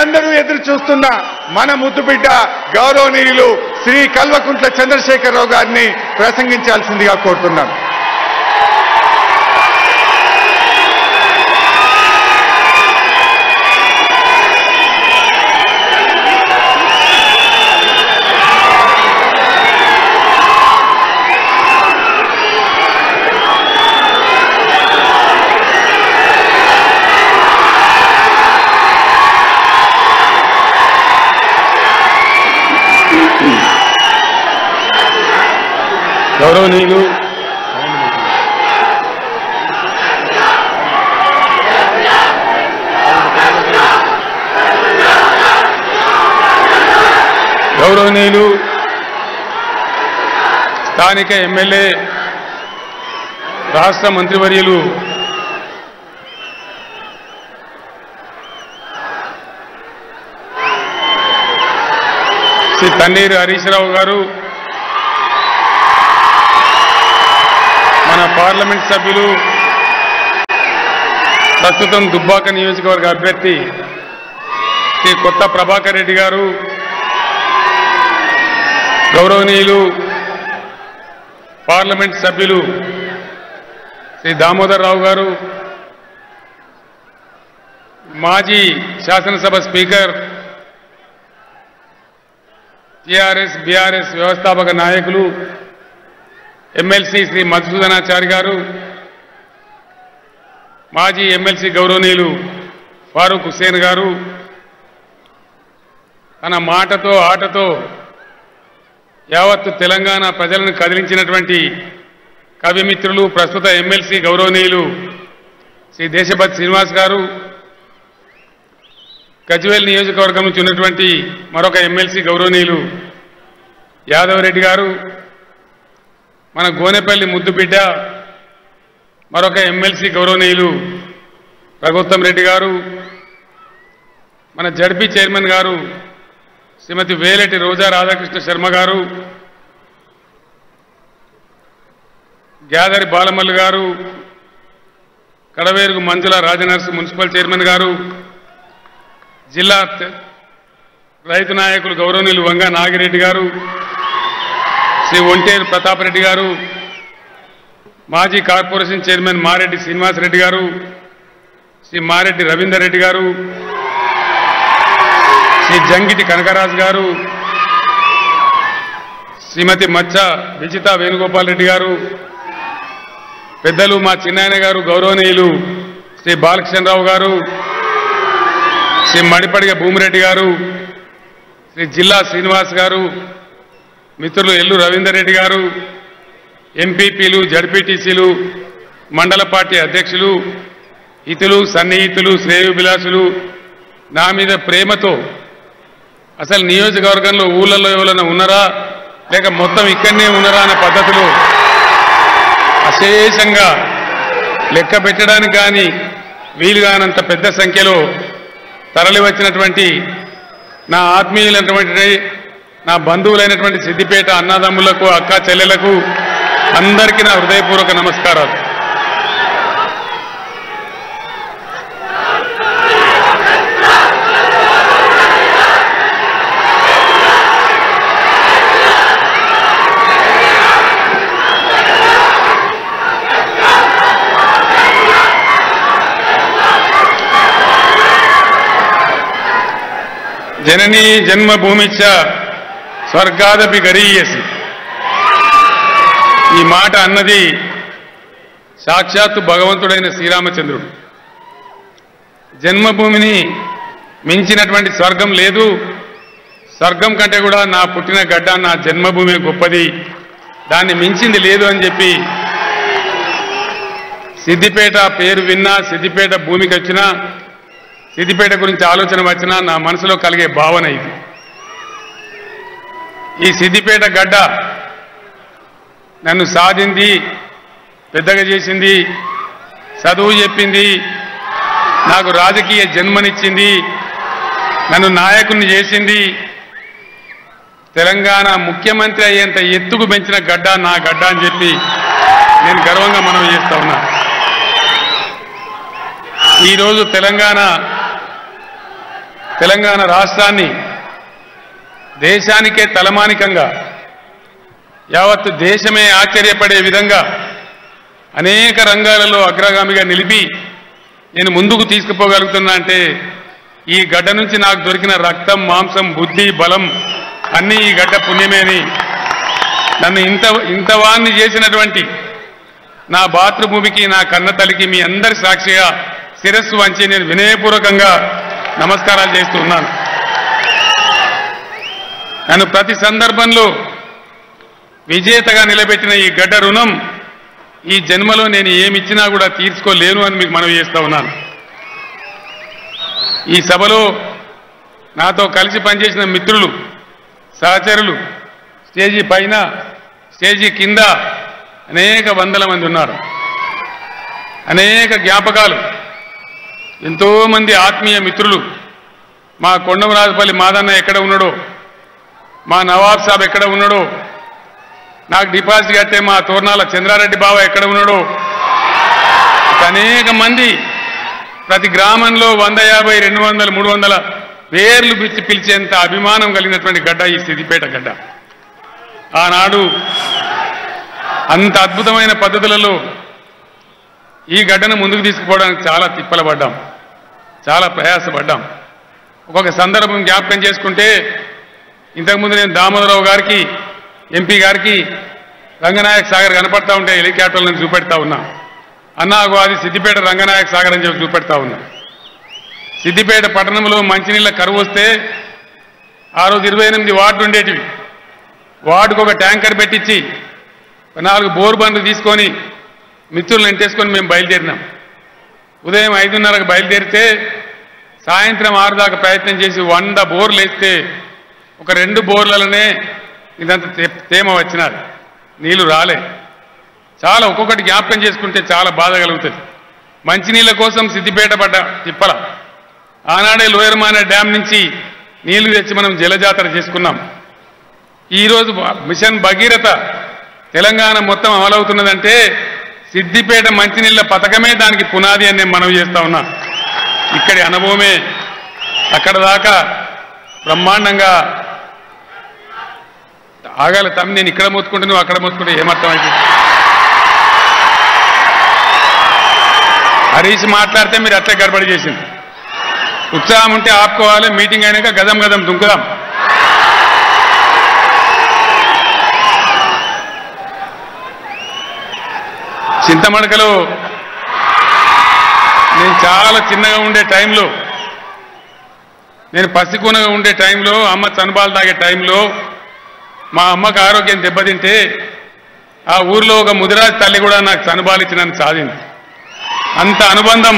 మీరందరూ ఎదురు చూస్తున్న మన ముద్దు బిడ్డ గౌరవనీయులు శ్రీ కల్వకుంట్ల చంద్రశేఖరరావు గారిని ప్రసంగించాల్సిందిగా కోరుతున్నాను గౌరవనీయులు గౌరవనీయులు స్థానిక ఎమ్మెల్యే రాష్ట్ర మంత్రివర్యులు శ్రీ తన్నీరు హరీష్ రావు గారు మన పార్లమెంట్ సభ్యులు ప్రస్తుతం దుబ్బాక నియోజకవర్గ అభ్యర్థి శ్రీ కొత్త ప్రభాకర్ రెడ్డి గారు గౌరవనీయులు పార్లమెంట్ సభ్యులు శ్రీ దామోదర్ రావు గారు మాజీ శాసనసభ స్పీకర్ టిఆర్ఎస్ బీఆర్ఎస్ వ్యవస్థాపక నాయకులు ఎమ్మెల్సీ శ్రీ మధుసూదనాచారి గారు మాజీ ఎమ్మెల్సీ గౌరవనీయులు ఫారూక్ హుస్సేన్ గారు తన మాటతో ఆటతో యావత్తు తెలంగాణ ప్రజలను కదిలించినటువంటి కవిమిత్రులు ప్రస్తుత ఎమ్మెల్సీ గౌరవనీయులు శ్రీ దేశపతి శ్రీనివాస్ గారు గజ్వేల్ నియోజకవర్గం నుంచి ఉన్నటువంటి మరొక ఎమ్మెల్సీ గౌరవనీయులు యాదవ్ రెడ్డి గారు మన గోనెపల్లి ముద్దుబిడ్డ మరొక ఎమ్మెల్సీ గౌరవనీయులు రఘుత్తం రెడ్డి గారు మన జడ్పీ చైర్మన్ గారు శ్రీమతి వేలటి రోజా రాధాకృష్ణ శర్మ గారు గ్యాదరి బాలమల్లు గారు కడవేరుగు మంజుల రాజనర్సు మున్సిపల్ చైర్మన్ గారు జిల్లా తె- రైతు నాయకులు గౌరవనీయులు వంగ నాగిరెడ్డి గారు శ్రీ ఒంటేరు ప్రతాప్ రెడ్డి గారు మాజీ కార్పొరేషన్ చైర్మన్ మారెడ్డి శ్రీనివాసరెడ్డి గారు శ్రీ మారెడ్డి రవీందర్ రెడ్డి గారు శ్రీ జంగిటి కనకరాజు గారు శ్రీమతి మచ్చ విజిత వేణుగోపాల్ రెడ్డి గారు పెద్దలు మా చిన్నాయన గారు గౌరవనీయులు శ్రీ బాలకృష్ణరావు గారు శ్రీ మడిపడిగ భూమిరెడ్డి గారు శ్రీ జిల్లా శ్రీనివాస్ గారు మిత్రులు ఎల్లు రవీందర్ రెడ్డి గారు ఎంపీపీలు జడ్పీటీసీలు మండల పార్టీ అధ్యక్షులు ఇతులు సన్నిహితులు శ్రేయోభిలాషులు నా మీద ప్రేమతో అసలు నియోజకవర్గంలో ఊళ్ళల్లో ఎవరైనా ఉన్నారా లేక మొత్తం ఇక్కడనే ఉన్నారా అనే పద్ధతిలో అశేషంగా లెక్క పెట్టడానికి కానీ వీలుగానంత పెద్ద సంఖ్యలో తరలి వచ్చినటువంటి నా ఆత్మీయులైనటువంటి నా బంధువులైనటువంటి సిద్దిపేట అన్నదమ్ములకు అక్క చెల్లెలకు అందరికీ నా హృదయపూర్వక నమస్కారాలు జననీ జన్మభూమిచ్చ స్వర్గాదపి గరీయసి ఈ మాట అన్నది సాక్షాత్తు భగవంతుడైన శ్రీరామచంద్రుడు జన్మభూమిని మించినటువంటి స్వర్గం లేదు స్వర్గం కంటే కూడా నా పుట్టిన గడ్డ నా జన్మభూమి గొప్పది దాన్ని మించింది లేదు అని చెప్పి సిద్దిపేట పేరు విన్నా సిద్దిపేట భూమికి వచ్చినా సిద్దిపేట గురించి ఆలోచన వచ్చినా నా మనసులో కలిగే భావన ఇది ఈ సిద్దిపేట గడ్డ నన్ను సాధింది పెద్దగా చేసింది చదువు చెప్పింది నాకు రాజకీయ జన్మనిచ్చింది నన్ను నాయకుని చేసింది తెలంగాణ ముఖ్యమంత్రి అయ్యేంత ఎత్తుకు పెంచిన గడ్డ నా గడ్డ అని చెప్పి నేను గర్వంగా మనం చేస్తా ఉన్నా ఈరోజు తెలంగాణ తెలంగాణ రాష్ట్రాన్ని దేశానికే తలమానికంగా యావత్తు దేశమే ఆశ్చర్యపడే విధంగా అనేక రంగాలలో అగ్రగామిగా నిలిపి నేను ముందుకు తీసుకుపోగలుగుతున్నా అంటే ఈ గడ్డ నుంచి నాకు దొరికిన రక్తం మాంసం బుద్ధి బలం అన్నీ ఈ గడ్డ పుణ్యమే అని నన్ను ఇంత ఇంతవాన్ని చేసినటువంటి నా బాతృభూమికి నా కన్న తల్లికి మీ అందరి సాక్షిగా శిరస్సు వంచి నేను వినయపూర్వకంగా నమస్కారాలు చేస్తూ ఉన్నాను నన్ను ప్రతి సందర్భంలో విజేతగా నిలబెట్టిన ఈ గడ్డ రుణం ఈ జన్మలో నేను ఏమిచ్చినా కూడా తీర్చుకోలేను అని మీకు మనవి చేస్తా ఉన్నాను ఈ సభలో నాతో కలిసి పనిచేసిన మిత్రులు సహచరులు స్టేజీ పైన స్టేజీ కింద అనేక వందల మంది ఉన్నారు అనేక జ్ఞాపకాలు ఎంతో మంది ఆత్మీయ మిత్రులు మా కొండమరాజుపల్లి మాదన్న ఎక్కడ ఉన్నాడో మా నవాబ్ సాబ్ ఎక్కడ ఉన్నాడో నాకు డిపాజిట్ కట్టే మా తోర్నాల చంద్రారెడ్డి బావ ఎక్కడ ఉన్నాడో ఇక అనేక మంది ప్రతి గ్రామంలో వంద యాభై రెండు వందల మూడు వందల పేర్లు పిలిచి పిలిచేంత అభిమానం కలిగినటువంటి గడ్డ ఈ సిద్దిపేట గడ్డ ఆనాడు అంత అద్భుతమైన పద్ధతులలో ఈ గడ్డను ముందుకు తీసుకుపోవడానికి చాలా తిప్పలు పడ్డాం చాలా ప్రయాసపడ్డాం ఒక్కొక్క సందర్భం జ్ఞాపకం చేసుకుంటే ఇంతకుముందు నేను దామోదరరావు గారికి ఎంపీ గారికి రంగనాయక సాగర్ కనపడతా ఉంటే హెలికాప్టర్ల నుంచి చూపెడతా ఉన్నా అన్నా అగో అది సిద్దిపేట రంగనాయక సాగర్ అని చెప్పి చూపెడతా ఉన్నా సిద్దిపేట పట్టణంలో మంచినీళ్ళ కరువు వస్తే ఆ రోజు ఇరవై ఎనిమిది వార్డు ఉండేటివి వార్డుకు ఒక ట్యాంకర్ పెట్టించి నాలుగు బోర్ బండ్లు తీసుకొని మిత్రులను ఎంటేసుకొని మేము బయలుదేరినాం ఉదయం ఐదున్నరకు బయలుదేరితే సాయంత్రం ఆరు దాకా ప్రయత్నం చేసి వంద బోర్లు వేస్తే ఒక రెండు బోర్లలోనే ఇదంతా తే- తేమ వచ్చినారు నీళ్లు రాలే చాలా ఒక్కొక్కటి జ్ఞాపకం చేసుకుంటే చాలా బాధ కలుగుతుంది మంచినీళ్ళ కోసం సిద్దిపేట పడ్డ తిప్పల ఆనాడే లోయర్మాన డ్యాం నుంచి నీళ్లు తెచ్చి మనం జలజాతర చేసుకున్నాం ఈరోజు బ- మిషన్ భగీరథ తెలంగాణ మొత్తం అమలవుతున్నదంటే సిద్దిపేట మంచినీళ్ళ పథకమే దానికి పునాది అని నేను మనవి చేస్తా ఉన్నా ఇక్కడి అనుభవమే అక్కడ దాకా బ్రహ్మాండంగా ఆగాలి తమ్మి నేను ఇక్కడ మొత్తుకుంటే నువ్వు అక్కడ మొత్తుకుంటే ఏమర్థం అయితే హరీష్ మాట్లాడితే మీరు అట్లే గడబడి చేసింది ఉత్సాహం ఉంటే ఆపుకోవాలి మీటింగ్ అయినాక గదం గదం దుంకుదాం చింతమడకలో నేను చాలా చిన్నగా ఉండే టైంలో నేను పసికూనగా ఉండే టైంలో అమ్మ చనుబాలు తాగే టైంలో మా అమ్మకు ఆరోగ్యం దెబ్బతింటే ఆ ఊర్లో ఒక ముదిరాజ్ తల్లి కూడా నాకు చనుబాలు ఇచ్చి నన్ను సాధింది అంత అనుబంధం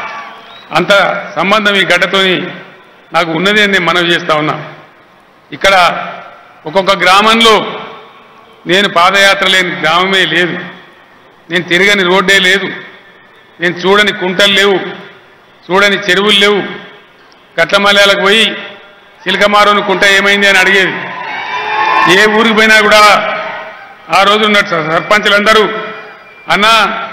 అంత సంబంధం ఈ గడ్డతోని నాకు ఉన్నది అని నేను మనవి చేస్తా ఉన్నా ఇక్కడ ఒక్కొక్క గ్రామంలో నేను పాదయాత్ర లేని గ్రామమే లేదు నేను తిరగని రోడ్డే లేదు నేను చూడని కుంటలు లేవు చూడని చెరువులు లేవు కట్లమల్యాలకు పోయి చిలకమారోని కుంట ఏమైంది అని అడిగేది ఏ ఊరికి పోయినా కూడా ఆ రోజు ఉన్న స- సర్పంచులందరూ అన్నా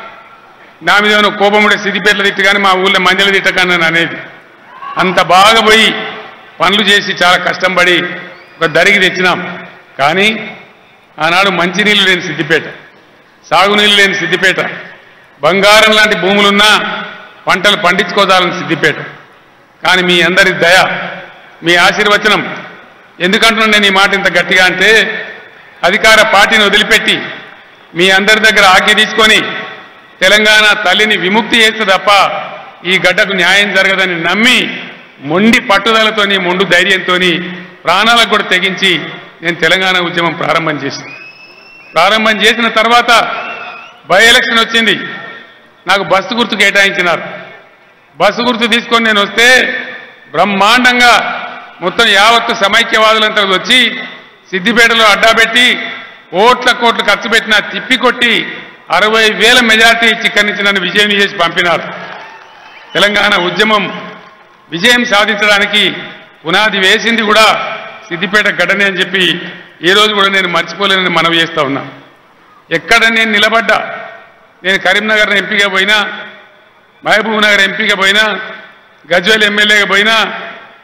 నా మీద ఏమైనా కోపం ఉండే సిద్దిపేటలు తిట్టు కానీ మా ఊళ్ళో మంజలు తిట్టకని అని అనేది అంత బాగా పోయి పనులు చేసి చాలా కష్టం పడి ఒక దరికి తెచ్చినాం కానీ ఆనాడు మంచినీళ్ళు లేని సిద్దిపేట సాగునీళ్ళు లేని సిద్దిపేట బంగారం లాంటి భూములున్నా పంటలు పండించుకోదాలని సిద్దిపేట కానీ మీ అందరి దయ మీ ఆశీర్వచనం ఎందుకంటున్నాను నేను ఈ మాట ఇంత గట్టిగా అంటే అధికార పార్టీని వదిలిపెట్టి మీ అందరి దగ్గర ఆజ్ఞ తీసుకొని తెలంగాణ తల్లిని విముక్తి చేస్తే తప్ప ఈ గడ్డకు న్యాయం జరగదని నమ్మి మొండి పట్టుదలతోని మొండు ధైర్యంతోని ప్రాణాలకు కూడా తెగించి నేను తెలంగాణ ఉద్యమం ప్రారంభం చేశాను ప్రారంభం చేసిన తర్వాత బై ఎలక్షన్ వచ్చింది నాకు బస్సు గుర్తు కేటాయించినారు బస్సు గుర్తు తీసుకొని నేను వస్తే బ్రహ్మాండంగా మొత్తం యావత్తు సమైక్యవాదులంతా వచ్చి సిద్దిపేటలో అడ్డా పెట్టి కోట్ల కోట్లు ఖర్చు పెట్టిన తిప్పి కొట్టి అరవై వేల మెజార్టీ ఇచ్చి ఇక్కడి నుంచి నన్ను విజయం చేసి పంపినారు తెలంగాణ ఉద్యమం విజయం సాధించడానికి పునాది వేసింది కూడా సిద్దిపేట గడ్డనే అని చెప్పి ఈ రోజు కూడా నేను మర్చిపోలేనని మనవి చేస్తా ఉన్నా ఎక్కడ నేను నిలబడ్డా నేను కరీంనగర్ ఎంపీగా పోయినా మహబూబ్ నగర్ ఎంపీగా పోయినా గజ్వేల్ ఎమ్మెల్యేగా పోయినా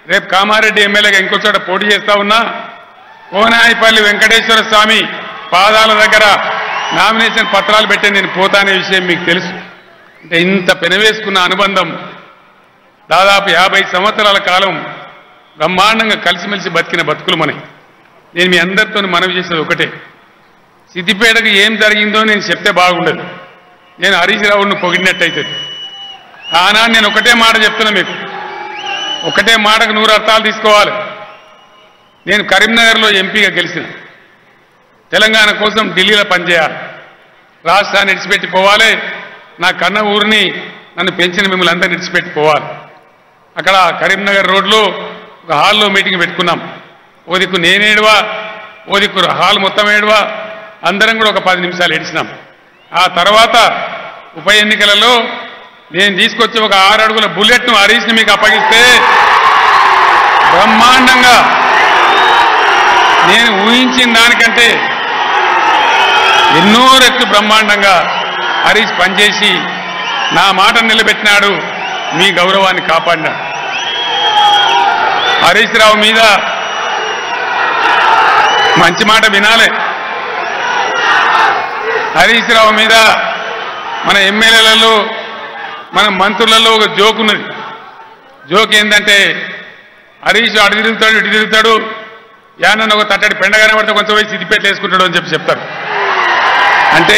రేపు కామారెడ్డి ఎమ్మెల్యేగా ఇంకో చోట పోటీ చేస్తా ఉన్నా కోనాయిపల్లి వెంకటేశ్వర స్వామి పాదాల దగ్గర నామినేషన్ పత్రాలు పెట్టి నేను పోతానే విషయం మీకు తెలుసు అంటే ఇంత పెనవేసుకున్న అనుబంధం దాదాపు యాభై సంవత్సరాల కాలం బ్రహ్మాండంగా కలిసిమెలిసి బతికిన బతుకులు మనకి నేను మీ అందరితో మనవి చేసేది ఒకటే సిద్దిపేటకు ఏం జరిగిందో నేను చెప్తే బాగుండదు నేను హరీష్ రావును పొగిడినట్టయితే ఆనాడు నేను ఒకటే మాట చెప్తున్నా మీకు ఒకటే మాటకు నూరు అర్థాలు తీసుకోవాలి నేను కరీంనగర్లో ఎంపీగా గెలిచిన తెలంగాణ కోసం ఢిల్లీలో పనిచేయాలి రాష్ట్రాన్ని విడిచిపెట్టి పోవాలి నా కన్న ఊరిని నన్ను పెంచిన మిమ్మల్ని అందరిని విడిచిపెట్టి పోవాలి అక్కడ కరీంనగర్ రోడ్లో ఒక హాల్లో మీటింగ్ పెట్టుకున్నాం ఓ దిక్కు నేనేడువా ఓ దిక్కు హాల్ మొత్తం ఏడువా అందరం కూడా ఒక పది నిమిషాలు ఏడిచినాం ఆ తర్వాత ఉప ఎన్నికలలో నేను తీసుకొచ్చి ఒక ఆరు అడుగుల బుల్లెట్ను హరీష్ని మీకు అప్పగిస్తే బ్రహ్మాండంగా నేను ఊహించిన దానికంటే ఎన్నో రెట్లు బ్రహ్మాండంగా హరీష్ పనిచేసి నా మాట నిలబెట్టినాడు మీ గౌరవాన్ని కాపాడినాడు హరీష్ రావు మీద మంచి మాట వినాలి హరీష్ రావు మీద మన ఎమ్మెల్యేలలో మన మంత్రులలో ఒక జోక్ ఉన్నది జోక్ ఏంటంటే హరీష్ అటు తిరుగుతాడు ఇటు తిరుగుతాడు యానన్న ఒక తట్టడి పెండ కనబడితే కొంచెం పోయి సిద్దిపేట వేసుకుంటాడు అని చెప్పి చెప్తారు అంటే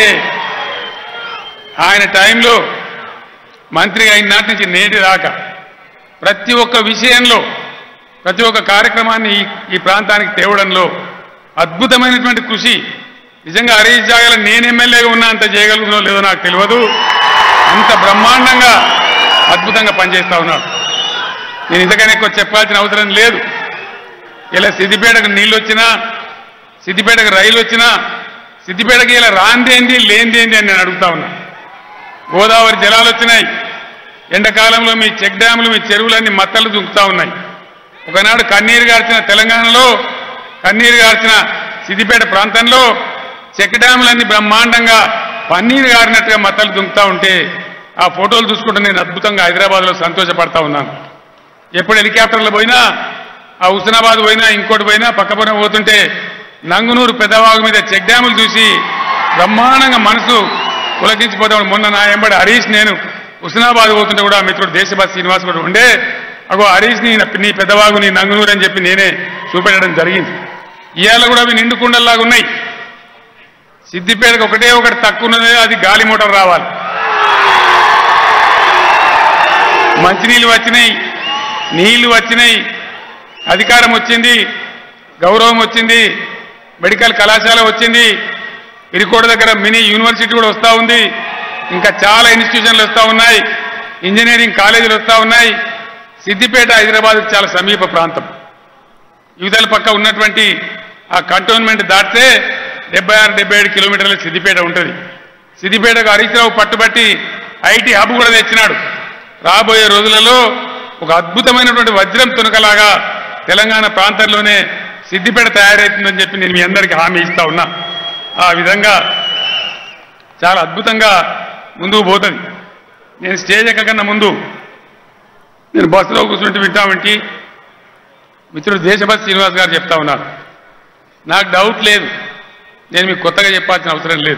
ఆయన టైంలో మంత్రి అయిన నాటి నుంచి నేటి దాకా ప్రతి ఒక్క విషయంలో ప్రతి ఒక్క కార్యక్రమాన్ని ఈ ఈ ప్రాంతానికి తేవడంలో అద్భుతమైనటువంటి కృషి నిజంగా హరీష్ జాగల నేను ఎమ్మెల్యేగా ఉన్నా అంత చేయగలుగుతుందో లేదో నాకు తెలియదు అంత బ్రహ్మాండంగా అద్భుతంగా పనిచేస్తా ఉన్నాడు నేను ఇంతకన్నా ఎక్కువ చెప్పాల్సిన అవసరం లేదు ఇలా సిద్దిపేటకు నీళ్ళు వచ్చినా సిద్దిపేటకు రైలు వచ్చినా సిద్దిపేటకి ఇలా రాందేంది లేనిదేంది అని నేను అడుగుతా ఉన్నా గోదావరి జలాలు వచ్చినాయి ఎండాకాలంలో మీ చెక్ డ్యాములు మీ చెరువులన్నీ మత్తలు దుంకుతా ఉన్నాయి ఒకనాడు కన్నీరు గార్చిన తెలంగాణలో కన్నీరు గార్చిన సిద్దిపేట ప్రాంతంలో చెక్ డ్యాములన్నీ బ్రహ్మాండంగా పన్నీరు గారినట్టుగా మత్తలు దుంకుతా ఉంటే ఆ ఫోటోలు చూసుకుంటూ నేను అద్భుతంగా హైదరాబాద్లో సంతోషపడతా ఉన్నాను ఎప్పుడు హెలికాప్టర్లో పోయినా ఆ హుస్నాబాద్ పోయినా ఇంకోటి పోయినా పక్కపొన పోతుంటే నంగునూరు పెద్దవాగు మీద చెక్ డ్యాములు చూసి బ్రహ్మాండంగా మనసు పులకించిపోతాడు మొన్న నా ఎంబడి హరీష్ నేను హుస్నాబాద్ పోతుంటే కూడా ఆ మిత్రుడు దేశభాష శ్రీనివాస్ కూడా ఉండే అగో హరీష్ నీ నీ పెద్దవాగు నీ నంగునూరు అని చెప్పి నేనే చూపెట్టడం జరిగింది ఇవాళ కూడా అవి నిండు కుండల్లాగా ఉన్నాయి సిద్దిపేటకు ఒకటే ఒకటి తక్కువ ఉన్నది అది గాలి మోటార్ రావాలి మంచినీళ్ళు వచ్చినాయి నీళ్లు వచ్చినాయి అధికారం వచ్చింది గౌరవం వచ్చింది మెడికల్ కళాశాల వచ్చింది ఇరికోడ దగ్గర మినీ యూనివర్సిటీ కూడా వస్తూ ఉంది ఇంకా చాలా ఇన్స్టిట్యూషన్లు వస్తూ ఉన్నాయి ఇంజనీరింగ్ కాలేజీలు వస్తూ ఉన్నాయి సిద్దిపేట హైదరాబాద్ చాలా సమీప ప్రాంతం యువతల పక్క ఉన్నటువంటి ఆ కంటోన్మెంట్ దాటితే డెబ్బై ఆరు డెబ్బై ఏడు కిలోమీటర్ల సిద్దిపేట ఉంటుంది సిద్దిపేటకు హరీష్ రావు పట్టుబట్టి ఐటీ హబ్ కూడా తెచ్చినాడు రాబోయే రోజులలో ఒక అద్భుతమైనటువంటి వజ్రం తునకలాగా తెలంగాణ ప్రాంతంలోనే సిద్దిపేట తయారవుతుందని చెప్పి నేను మీ అందరికీ హామీ ఇస్తా ఉన్నా ఆ విధంగా చాలా అద్భుతంగా ముందుకు పోతుంది నేను స్టేజ్ ఎక్కకన్నా ముందు నేను బస్సులో కూర్చుంటే వింటా వింటి మిత్రుడు దేశభక్తి శ్రీనివాస్ గారు చెప్తా ఉన్నారు నాకు డౌట్ లేదు నేను మీకు కొత్తగా చెప్పాల్సిన అవసరం లేదు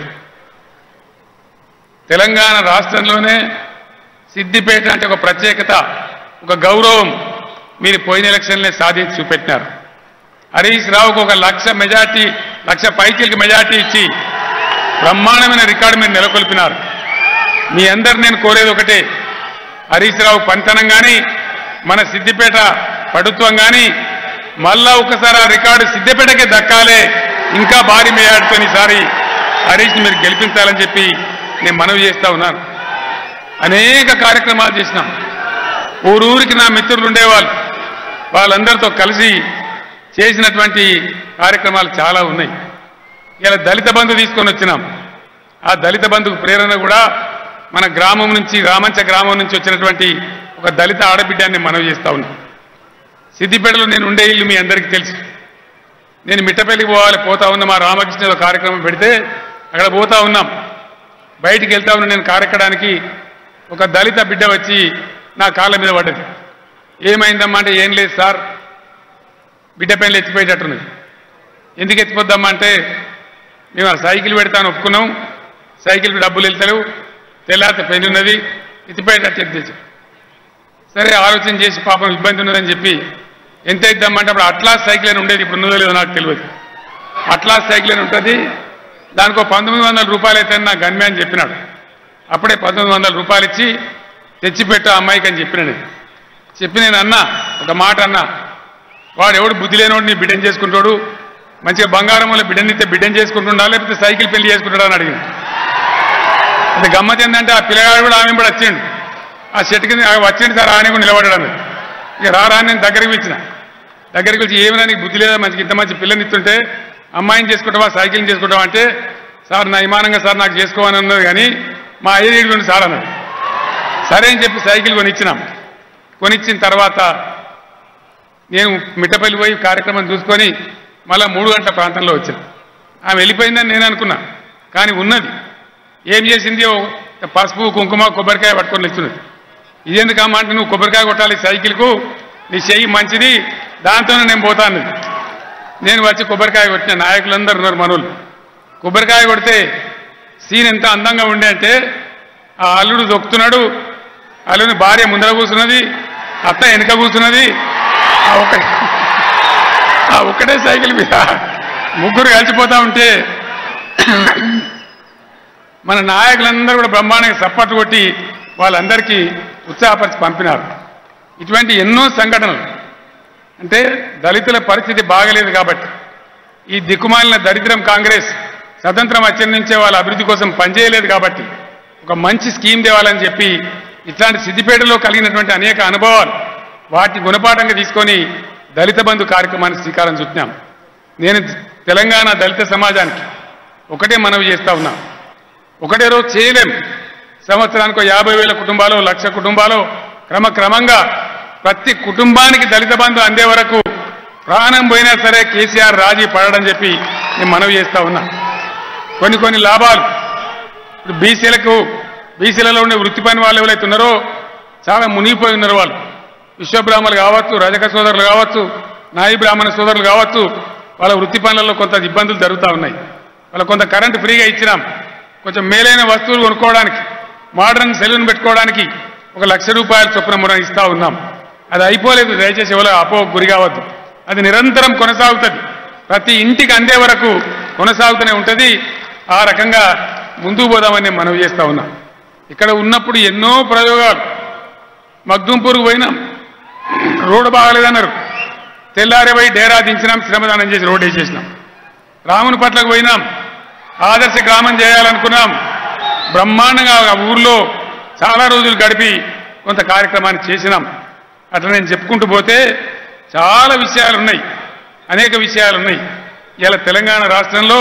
తెలంగాణ రాష్ట్రంలోనే సిద్దిపేట అంటే ఒక ప్రత్యేకత ఒక గౌరవం మీరు పోయిన ఎలక్షన్లే సాధించి చూపెట్టినారు హరీష్ రావుకు ఒక లక్ష మెజార్టీ లక్ష పైకిలకి మెజార్టీ ఇచ్చి బ్రహ్మాండమైన రికార్డు మీరు నెలకొల్పినారు మీ అందరు నేను కోరేది ఒకటే హరీష్ రావు పంతనం కానీ మన సిద్దిపేట పడుత్వం కానీ మళ్ళా ఒకసారి ఆ రికార్డు సిద్దిపేటకే దక్కాలే ఇంకా భారీ మేయాడుతో ఈసారి హరీష్ని మీరు గెలిపించాలని చెప్పి నేను మనవి చేస్తా ఉన్నాను అనేక కార్యక్రమాలు చేసినాం ఊరూరికి నా మిత్రులు ఉండేవాళ్ళు వాళ్ళందరితో కలిసి చేసినటువంటి కార్యక్రమాలు చాలా ఉన్నాయి ఇలా దళిత బంధు తీసుకొని వచ్చినాం ఆ దళిత బంధుకు ప్రేరణ కూడా మన గ్రామం నుంచి రామంచ గ్రామం నుంచి వచ్చినటువంటి ఒక దళిత ఆడబిడ్డాన్ని మనవి చేస్తా ఉన్నాం సిద్దిపేటలో నేను ఉండే ఇల్లు మీ అందరికీ తెలుసు నేను మిట్టపల్లికి పోవాలి పోతా ఉన్నా మా రామకృష్ణ ఏదో కార్యక్రమం పెడితే అక్కడ పోతా ఉన్నాం బయటికి వెళ్తా ఉన్నా నేను కారెక్కడానికి ఒక దళిత బిడ్డ వచ్చి నా కాళ్ళ మీద పడ్డది ఏమైందమ్మా అంటే ఏం లేదు సార్ బిడ్డ పెళ్ళి ఎత్తిపోయేటట్టున్నది ఎందుకు ఎత్తిపోద్దామా అంటే మేము ఆ సైకిల్ పెడతాను ఒప్పుకున్నాం సైకిల్ డబ్బులు వెళ్తారు తెల్లారితే పెళ్లి ఉన్నది ఎత్తిపోయేటట్టు ఎత్తిచ్చు సరే ఆలోచన చేసి పాపం ఇబ్బంది ఉన్నదని చెప్పి ఎంత ఇద్దామంటే అప్పుడు అట్లాస్ సైకిల్ అని ఉండేది ఇప్పుడు ఉన్నదో లేదో నాకు తెలియదు అట్లాస్ సైకిల్ అని ఉంటుంది దానికో పంతొమ్మిది వందల రూపాయలు అయితే నాకు గన్మే అని చెప్పినాడు అప్పుడే పంతొమ్మిది వందల రూపాయలు ఇచ్చి తెచ్చిపెట్టు ఆ అమ్మాయికి అని చెప్పిన నేను చెప్పి నేను అన్నా ఒక మాట అన్నా వాడు ఎవడు బుద్ధి లేనివాడు నీ బిడ్డను చేసుకుంటాడు మంచిగా బంగారం వల్ల బిడ్డనిస్తే బిడ్డను చేసుకుంటుండా లేకపోతే సైకిల్ పెళ్లి చేసుకుంటాడా అని అడిగింది అంటే గమ్మత్ ఏంటంటే ఆ పిల్లగాడు కూడా ఆమె కూడా వచ్చిండు ఆ చెట్టు కింద ఆ వచ్చిండు సార్ ఆయన కూడా నిలబడ్డాడు అన్నది. ఇక రారా అని నేను దగ్గరికి పిలిచిన దగ్గరికి పిలిచి ఏమైనా నీకు బుద్ధి లేదా మంచిగా ఇంత మంచి పిల్లని ఇస్తుంటే అమ్మాయిని చేసుకుంటావా సైకిల్ని చేసుకుంటావా అంటే సార్ నా విమానంగా సార్ నాకు చేసుకోవాలని అన్నది కానీ మా ఐదు గురించి సార్ అన్నాడు సరే అని చెప్పి సైకిల్ కొనిచ్చినాం కొనిచ్చిన తర్వాత నేను మిట్టపల్లి పోయి కార్యక్రమం చూసుకొని మళ్ళా మూడు గంటల ప్రాంతంలో వచ్చాను ఆమె వెళ్ళిపోయిందని నేను అనుకున్నా కానీ ఉన్నది ఏం చేసింది ఓ పసుపు కుంకుమ కొబ్బరికాయ పట్టుకొని ఇచ్చినది ఇదెందుకు అమ్మా అంటే నువ్వు కొబ్బరికాయ కొట్టాలి సైకిల్కు నీ చెయ్యి మంచిది దాంతోనే నేను పోతాను నేను వచ్చి కొబ్బరికాయ కొట్టిన నాయకులందరూ ఉన్నారు మనోళ్ళు కొబ్బరికాయ కొడితే సీన్ ఎంత అందంగా ఉండే అంటే ఆ అల్లుడు దొక్కుతున్నాడు అల్లుని భార్య ముందర కూర్చున్నది అత్త వెనుక కూర్చున్నది ఆ ఒక్క ఆ ఒక్కటే సైకిల్ మీద ముగ్గురు కలిసిపోతా ఉంటే మన నాయకులందరూ కూడా బ్రహ్మాండంగా సప్పట్లు కొట్టి వాళ్ళందరికీ ఉత్సాహపరిచి పంపినారు ఇటువంటి ఎన్నో సంఘటనలు అంటే దళితుల పరిస్థితి బాగలేదు కాబట్టి ఈ దిక్కుమాలిన దరిద్రం కాంగ్రెస్ స్వతంత్రం వచ్చిన నుంచే వాళ్ళ అభివృద్ధి కోసం పనిచేయలేదు కాబట్టి ఒక మంచి స్కీమ్ తేవాలని చెప్పి ఇట్లాంటి సిద్దిపేటలో కలిగినటువంటి అనేక అనుభవాలు వాటిని గుణపాఠంగా తీసుకొని దళిత బంధు కార్యక్రమానికి శ్రీకారం చుట్టినాం నేను తెలంగాణ దళిత సమాజానికి ఒకటే మనవి చేస్తా ఉన్నా ఒకటే రోజు చేయలేం సంవత్సరానికి ఒక యాభై వేల కుటుంబాలు లక్ష కుటుంబాలు క్రమక్రమంగా ప్రతి కుటుంబానికి దళిత బంధు అందే వరకు ప్రాణం పోయినా సరే కేసీఆర్ రాజీ పడడం చెప్పి నేను మనవి చేస్తా ఉన్నా కొన్ని కొన్ని లాభాలు ఇప్పుడు బీసీలకు బీసీలలో ఉండే వృత్తి పని వాళ్ళు ఎవరైతే ఉన్నారో చాలా మునిగిపోయి ఉన్నారు వాళ్ళు విశ్వబ్రాహ్మణులు కావచ్చు రజక సోదరులు కావచ్చు నాయి బ్రాహ్మణ సోదరులు కావచ్చు వాళ్ళ వృత్తి పనులలో కొంత ఇబ్బందులు జరుగుతూ ఉన్నాయి వాళ్ళ కొంత కరెంటు ఫ్రీగా ఇచ్చినాం కొంచెం మేలైన వస్తువులు కొనుక్కోవడానికి మోడర్న్ సెలూన్ పెట్టుకోవడానికి ఒక లక్ష రూపాయల చొప్పున మనం ఇస్తా ఉన్నాం అది అయిపోలేదు దయచేసి ఎవరో అపో గురి కావద్దు అది నిరంతరం కొనసాగుతుంది ప్రతి ఇంటికి అందే వరకు కొనసాగుతూనే ఉంటుంది ఆ రకంగా ముందుకు పోదామని నేను మనవి చేస్తా ఉన్నా ఇక్కడ ఉన్నప్పుడు ఎన్నో ప్రయోగాలు మగ్దుంపూర్కు పోయినాం రోడ్డు బాగాలేదన్నారు తెల్లారే పోయి డేరా దించినాం శ్రమదానం చేసి రోడ్డు వేసేసినాం రాముని పట్లకు పోయినాం ఆదర్శ గ్రామం చేయాలనుకున్నాం బ్రహ్మాండంగా ఆ ఊర్లో చాలా రోజులు గడిపి కొంత కార్యక్రమాన్ని చేసినాం అట్లా నేను చెప్పుకుంటూ పోతే చాలా విషయాలు ఉన్నాయి అనేక విషయాలు ఉన్నాయి ఇలా తెలంగాణ రాష్ట్రంలో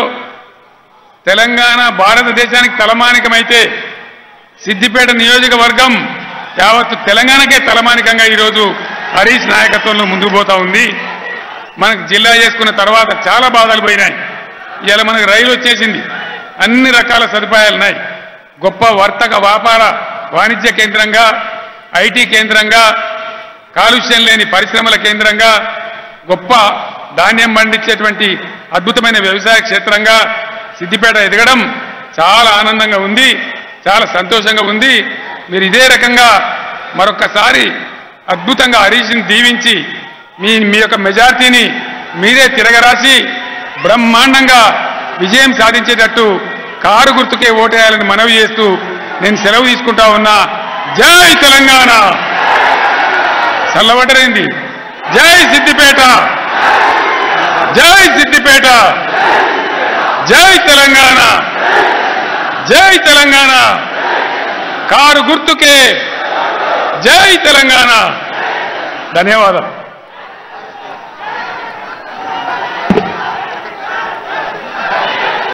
తెలంగాణ భారతదేశానికి తలమానికమైతే సిద్దిపేట నియోజకవర్గం యావత్తు తెలంగాణకే తలమానికంగా ఈరోజు హరీష్ నాయకత్వంలో ముందుకు పోతా ఉంది మనకు జిల్లా చేసుకున్న తర్వాత చాలా బాధలు పోయినాయి ఇవాళ మనకు రైలు వచ్చేసింది అన్ని రకాల సదుపాయాలు ఉన్నాయి గొప్ప వర్తక వ్యాపార వాణిజ్య కేంద్రంగా ఐటీ కేంద్రంగా కాలుష్యం లేని పరిశ్రమల కేంద్రంగా గొప్ప ధాన్యం పండించేటువంటి అద్భుతమైన వ్యవసాయ క్షేత్రంగా సిద్దిపేట ఎదగడం చాలా ఆనందంగా ఉంది చాలా సంతోషంగా ఉంది మీరు ఇదే రకంగా మరొక్కసారి అద్భుతంగా హరీష్ని దీవించి మీ మీ యొక్క మెజార్టీని మీరే తిరగరాసి బ్రహ్మాండంగా విజయం సాధించేటట్టు కారు గుర్తుకే ఓటేయాలని మనవి చేస్తూ నేను సెలవు తీసుకుంటా ఉన్నా జై తెలంగాణ చల్లబడరైంది జై సిద్దిపేట జై సిద్దిపేట జై తెలంగాణ జై తెలంగాణ కారు గుర్తుకే జై తెలంగాణ ధన్యవాదాలు